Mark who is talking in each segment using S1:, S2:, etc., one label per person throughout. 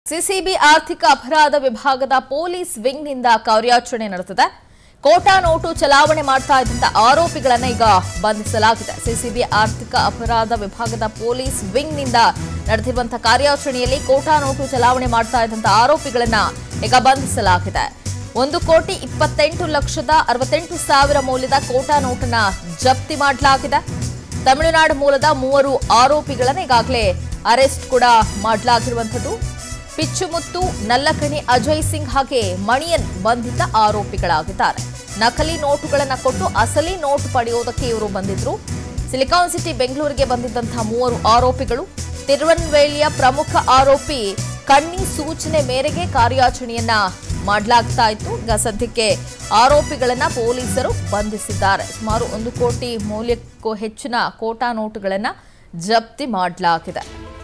S1: CCB ಆರ್ಥಿಕ ಅಪರಾಧ ವಿಭಾಗದ ಪೊಲೀಸ್ ವಿಂಗ್ನಿಂದ ಕಾರ್ಯಾಚರಣೆ ನಡೆದಿದೆ ಕೋಟಾ ನೋಟು ಚಲಾವಣೆ ಮಾಡ್ತಾ ಇದ್ದಂತ ಆರೋಪಿಗಳನ್ನ ಈಗ ಬಂಧಿಸಲಾಗಿದೆ ಸಿಸಿಬಿ ಆರ್ಥಿಕ ಅಪರಾಧ ವಿಭಾಗದ ಪೊಲೀಸ್ ವಿಂಗ್ನಿಂದ ನಡೆದಿರುವಂತಹ ಕಾರ್ಯಾಚರಣೆಯಲ್ಲಿ ಕೋಟಾ ನೋಟು ಚಲಾವಣೆ ಮಾಡ್ತಾ ಇದ್ದಂತ ಆರೋಪಿಗಳನ್ನ ಈಗ ಬಂಧಿಸಲಾಗಿದೆ ಒಂದು ಕೋಟಿ ಇಪ್ಪತ್ತೆಂಟು ಲಕ್ಷದ ಅರವತ್ತೆಂಟು ಸಾವಿರ ಮೌಲ್ಯದ ಕೋಟಾ ನೋಟನ್ನ ಜಪ್ತಿ ಮಾಡಲಾಗಿದೆ ತಮಿಳುನಾಡು ಮೂಲದ ಮೂವರು ಆರೋಪಿಗಳನ್ನ ಈಗಾಗಲೇ ಅರೆಸ್ಟ್ ಕೂಡ ಮಾಡಲಾಗಿರುವಂಥದ್ದು ಪಿಚ್ಚುಮುತ್ತು ನಲ್ಲಕಣಿ ಅಜಯ್ ಸಿಂಗ್ ಹಾಗೆ ಮಣಿಯನ್ ಬಂಧಿತ ಆರೋಪಿಗಳಾಗಿದ್ದಾರೆ ನಕಲಿ ನೋಟುಗಳನ್ನು ಕೊಟ್ಟು ಅಸಲಿ ನೋಟು ಪಡೆಯೋದಕ್ಕೆ ಇವರು ಬಂದಿದ್ರು ಸಿಲಿಕಾನ್ ಸಿಟಿ ಬೆಂಗಳೂರಿಗೆ ಬಂದಿದ್ದಂತಹ ಮೂವರು ಆರೋಪಿಗಳು ತಿರುವನ್ವೇಲಿಯ ಪ್ರಮುಖ ಆರೋಪಿ ಕಣ್ಣಿ ಸೂಚನೆ ಮೇರೆಗೆ ಕಾರ್ಯಾಚರಣೆಯನ್ನ ಮಾಡಲಾಗ್ತಾ ಇತ್ತು ಈಗ ಸದ್ಯಕ್ಕೆ ಆರೋಪಿಗಳನ್ನ ಪೊಲೀಸರು ಬಂಧಿಸಿದ್ದಾರೆ ಸುಮಾರು ಒಂದು ಕೋಟಿ ಮೌಲ್ಯಕ್ಕೂ ಹೆಚ್ಚಿನ ಕೋಟಾ ನೋಟುಗಳನ್ನ ಜಪ್ತಿ ಮಾಡಲಾಗಿದೆ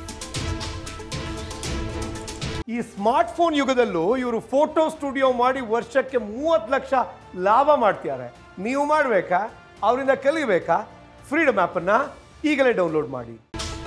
S2: ಈ ಸ್ಮಾರ್ಟ್ ಫೋನ್ ಯುಗದಲ್ಲೂ ಇವರು ಫೋಟೋ ಸ್ಟುಡಿಯೋ ಮಾಡಿ ವರ್ಷಕ್ಕೆ ಮೂವತ್ತು ಲಕ್ಷ ಲಾಭ ಮಾಡ್ತಿದ್ದಾರೆ ನೀವು ಮಾಡಬೇಕಾ ಅವರಿಂದ ಕಲಿಬೇಕಾ ಫ್ರೀಡಮ್ ಆ್ಯಪನ್ನು ಈಗಲೇ ಡೌನ್ಲೋಡ್ ಮಾಡಿ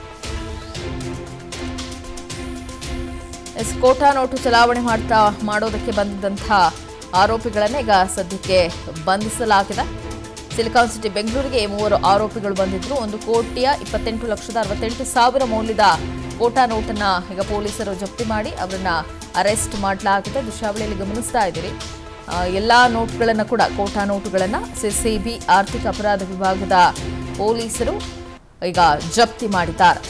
S1: ಎಸ್ ಕೋಟಾ ನೋಟು ಚಲಾವಣೆ ಮಾಡ್ತಾ ಮಾಡೋದಕ್ಕೆ ಬಂದಿದ್ದಂಥ ಆರೋಪಿಗಳನ್ನ ಈಗ ಸದ್ಯಕ್ಕೆ ಬಂಧಿಸಲಾಗಿದೆ ಸಿಲಿಕಾನ್ ಸಿಟಿ ಬೆಂಗಳೂರಿಗೆ ಮೂವರು ಆರೋಪಿಗಳು ಬಂದಿದ್ರು ಒಂದು ಕೋಟಿಯ ಇಪ್ಪತ್ತೆಂಟು ಲಕ್ಷದ ಅರವತ್ತೆಂಟು ಸಾವಿರ ಮೌಲ್ಯದ ಕೋಟಾ ನೋಟನ್ನ ಈಗ ಪೊಲೀಸರು ಜಪ್ತಿ ಮಾಡಿ ಅವರನ್ನ ಅರೆಸ್ಟ್ ಮಾಡಲಾಗಿದೆ ದೃಶ್ಯಾವಳಿಯಲ್ಲಿ ಗಮನಿಸ್ತಾ ಇದ್ದೀರಿ ಆ, ಎಲ್ಲಾ ನೋಟುಗಳನ್ನು ಕೂಡ ಕೋಟಾ ನೋಟುಗಳನ್ನು ಸಿಸಿಬಿ ಆರ್ಥಿಕ ಅಪರಾಧ ವಿಭಾಗದ ಪೊಲೀಸರು ಈಗ ಜಪ್ತಿ ಮಾಡಿದ್ದಾರೆ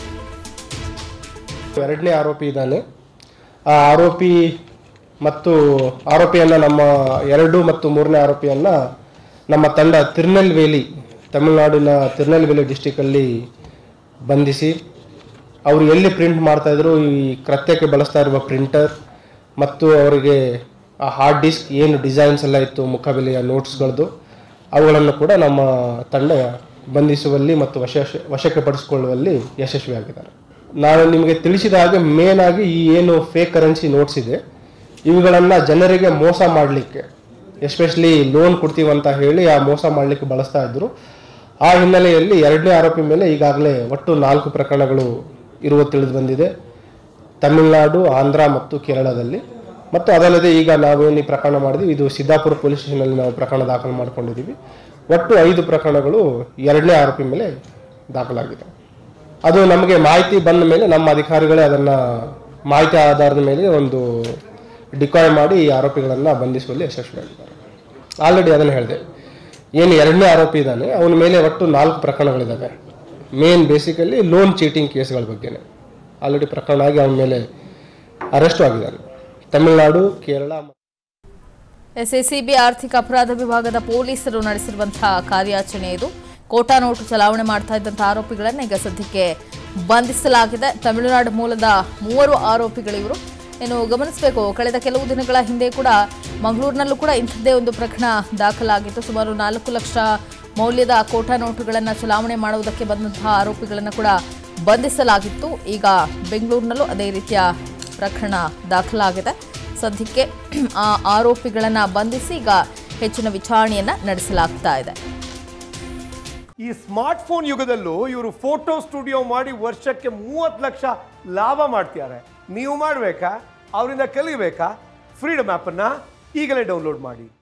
S3: ಎರಡನೇ ಆರೋಪಿ ಇದ್ದಾನೆ ಆ ಆರೋಪಿ ಮತ್ತು ಆರೋಪಿಯನ್ನು ನಮ್ಮ ಎರಡು ಮತ್ತು ಮೂರನೇ ಆರೋಪಿಯನ್ನು ನಮ್ಮ ತಂಡ ತಿರುನೆಲ್ವೇಲಿ ತಮಿಳುನಾಡಿನ ತಿರುನೆಲ್ವೇಲಿ ಡಿಸ್ಟಿಕಲ್ಲಿ ಬಂಧಿಸಿ ಅವರು ಎಲ್ಲಿ ಪ್ರಿಂಟ್ ಮಾಡ್ತಾಯಿದ್ರು ಈ ಕೃತ್ಯಕ್ಕೆ ಬಳಸ್ತಾ ಇರುವ ಪ್ರಿಂಟರ್ ಮತ್ತು ಅವರಿಗೆ ಆ ಹಾರ್ಡ್ ಡಿಸ್ಕ್ ಏನು ಡಿಸೈನ್ಸ್ ಎಲ್ಲ ಇತ್ತು ಮುಖಬೆಲೆಯ ನೋಟ್ಸ್ಗಳದ್ದು ಅವುಗಳನ್ನು ಕೂಡ ನಮ್ಮ ತಂಡ ಬಂಧಿಸುವಲ್ಲಿ ಮತ್ತು ವಶ ವಶಕ್ಕೆ ಪಡಿಸಿಕೊಳ್ಳುವಲ್ಲಿ ಯಶಸ್ವಿಯಾಗಿದ್ದಾರೆ ನಾನು ನಿಮಗೆ ತಿಳಿಸಿದ ಹಾಗೆ ಮೇನ್ ಆಗಿ ಈ ಏನು ಫೇಕ್ ಕರೆನ್ಸಿ ನೋಟ್ಸ್ ಇದೆ ಇವುಗಳನ್ನು ಜನರಿಗೆ ಮೋಸ ಮಾಡಲಿಕ್ಕೆ ಎಸ್ಪೆಷಲಿ ಲೋನ್ ಕೊಡ್ತೀವಂತ ಹೇಳಿ ಆ ಮೋಸ ಮಾಡಲಿಕ್ಕೆ ಬಳಸ್ತಾ ಇದ್ದರು ಆ ಹಿನ್ನೆಲೆಯಲ್ಲಿ ಎರಡನೇ ಆರೋಪಿ ಮೇಲೆ ಈಗಾಗಲೇ ಒಟ್ಟು ನಾಲ್ಕು ಪ್ರಕರಣಗಳು ಇರುವ ತಿಳಿದು ಬಂದಿದೆ ತಮಿಳುನಾಡು ಆಂಧ್ರ ಮತ್ತು ಕೇರಳದಲ್ಲಿ ಮತ್ತು ಅದಲ್ಲದೆ ಈಗ ನಾವೇನು ಈ ಪ್ರಕರಣ ಮಾಡಿದ್ವಿ ಇದು ಸಿದ್ದಾಪುರ ಪೊಲೀಸ್ ಸ್ಟೇಷನಲ್ಲಿ ನಾವು ಪ್ರಕರಣ ದಾಖಲು ಮಾಡ್ಕೊಂಡಿದ್ದೀವಿ ಒಟ್ಟು ಐದು ಪ್ರಕರಣಗಳು ಎರಡನೇ ಆರೋಪಿ ಮೇಲೆ ದಾಖಲಾಗಿದೆ ಅದು ನಮಗೆ ಮಾಹಿತಿ ಬಂದ ಮೇಲೆ ನಮ್ಮ ಅಧಿಕಾರಿಗಳೇ ಅದನ್ನು ಮಾಹಿತಿ ಆಧಾರದ ಮೇಲೆ ಒಂದು ಡಿಕಾಯ್ ಮಾಡಿ ಈ ಆರೋಪಿಗಳನ್ನು ಬಂಧಿಸುವಲ್ಲಿ ಯಶಸ್ವಿಯಾಗಿದ್ದಾರೆ ಆಲ್ರೆಡಿ ಅದನ್ನು ಹೇಳಿದೆ ಏನು ಎರಡನೇ ಆರೋಪಿ ಇದ್ದಾನೆ ಅವನ ಮೇಲೆ ಒಟ್ಟು ನಾಲ್ಕು ಪ್ರಕರಣಗಳಿದ್ದಾವೆ ಮೇನ್ ಬೇಸಿಕಲಿ ಲೋನ್ ಚೀಟಿಂಗ್ ಕೇಸ್ಗಳ ಬಗ್ಗೆನೇ ಆಲ್ರೆಡಿ ಪ್ರಕರಣ ಆಗಿ ಅವನ ಮೇಲೆ ಅರೆಸ್ಟು ಆಗಿದ್ದಾನೆ ತಮಿಳುನಾಡು ಕೇರಳ ಮತ್ತು
S1: ಎಸ್ಎಸಿಬಿ ಆರ್ಥಿಕ ಅಪರಾಧ ವಿಭಾಗದ ಪೊಲೀಸರು ನಡೆಸಿರುವಂತಹ ಕಾರ್ಯಾಚರಣೆ ಇದು ಕೋಟಾ ನೋಟು ಚಲಾವಣೆ ಮಾಡ್ತಾ ಇದ್ದಂತಹ ಆರೋಪಿಗಳನ್ನ ಈಗ ಸದ್ಯಕ್ಕೆ ಬಂಧಿಸಲಾಗಿದೆ ತಮಿಳುನಾಡು ಮೂಲದ ಮೂವರು ಆರೋಪಿಗಳಿವರು ಏನು ಗಮನಿಸಬೇಕು ಕಳೆದ ಕೆಲವು ದಿನಗಳ ಹಿಂದೆ ಕೂಡ ಮಂಗಳೂರಿನಲ್ಲೂ ಕೂಡ ಇಂಥದ್ದೇ ಒಂದು ಪ್ರಕರಣ ದಾಖಲಾಗಿತ್ತು ಸುಮಾರು ನಾಲ್ಕು ಲಕ್ಷ ಮೌಲ್ಯದ ಕೋಟಾ ನೋಟುಗಳನ್ನು ಚಲಾವಣೆ ಮಾಡುವುದಕ್ಕೆ ಬಂದಂತಹ ಆರೋಪಿಗಳನ್ನು ಕೂಡ ಬಂಧಿಸಲಾಗಿತ್ತು ಈಗ ಬೆಂಗಳೂರಿನಲ್ಲೂ ಅದೇ ರೀತಿಯ ಪ್ರಕರಣ ದಾಖಲಾಗಿದೆ ಸದ್ಯಕ್ಕೆ ಆ ಆರೋಪಿಗಳನ್ನು ಬಂಧಿಸಿ ಈಗ ಹೆಚ್ಚಿನ ವಿಚಾರಣೆಯನ್ನ ನಡೆಸಲಾಗ್ತಾ ಇದೆ
S2: ಈ ಸ್ಮಾರ್ಟ್ ಫೋನ್ ಯುಗದಲ್ಲೂ ಇವರು ಫೋಟೋ ಸ್ಟುಡಿಯೋ ಮಾಡಿ ವರ್ಷಕ್ಕೆ ಮೂವತ್ತು ಲಕ್ಷ ಲಾಭ ಮಾಡ್ತಿದ್ದಾರೆ ನೀವು ಮಾಡಬೇಕಾ ಅವರಿಂದ ಕಲಿಬೇಕಾ ಫ್ರೀಡಮ್ ಆ್ಯಪನ್ನು ಈಗಲೇ ಡೌನ್ಲೋಡ್ ಮಾಡಿ